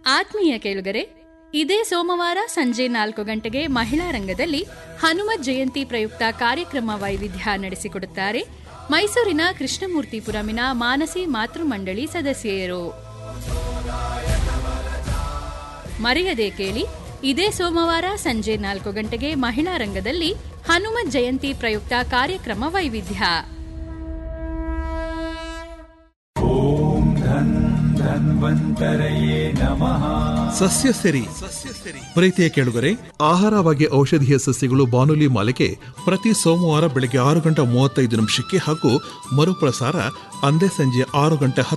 ಆತ್ಮೀಯ ಕೇಳುಗರೆ ಇದೇ ಸೋಮವಾರ ಸಂಜೆ ನಾಲ್ಕು ಗಂಟೆಗೆ ಮಹಿಳಾ ರಂಗದಲ್ಲಿ ಹನುಮತ್ ಜಯಂತಿ ಪ್ರಯುಕ್ತ ಕಾರ್ಯಕ್ರಮ ವೈವಿಧ್ಯ ನಡೆಸಿಕೊಡುತ್ತಾರೆ ಮೈಸೂರಿನ ಕೃಷ್ಣಮೂರ್ತಿಪುರಮಿನ ಮಾನಸಿ ಮಾತೃಮಂಡಳಿ ಸದಸ್ಯೆಯರು ಮರೆಯದೆ ಕೇಳಿ ಇದೇ ಸೋಮವಾರ ಸಂಜೆ ನಾಲ್ಕು ಗಂಟೆಗೆ ಮಹಿಳಾ ರಂಗದಲ್ಲಿ ಹನುಮತ್ ಜಯಂತಿ ಪ್ರಯುಕ್ತ ಕಾರ್ಯಕ್ರಮ ವೈವಿಧ್ಯ ಸಸ್ಯ ಸಿರಿ ಪ್ರೀತಿಯ ಕೇಳುಗರೆ ಆಹಾರವಾಗಿ ಔಷಧೀಯ ಸಸ್ಯಗಳು ಬಾನುಲಿ ಮಾಲಿಕೆ ಪ್ರತಿ ಸೋಮವಾರ ಬೆಳಗ್ಗೆ ಆರು ಗಂಟೆ ಮೂವತ್ತೈದು ನಿಮಿಷಕ್ಕೆ ಹಾಗೂ ಮರುಪ್ರಸಾರ ಅಂದೇ ಸಂಜೆ ಆರು ಗಂಟೆ ಹತ್ತು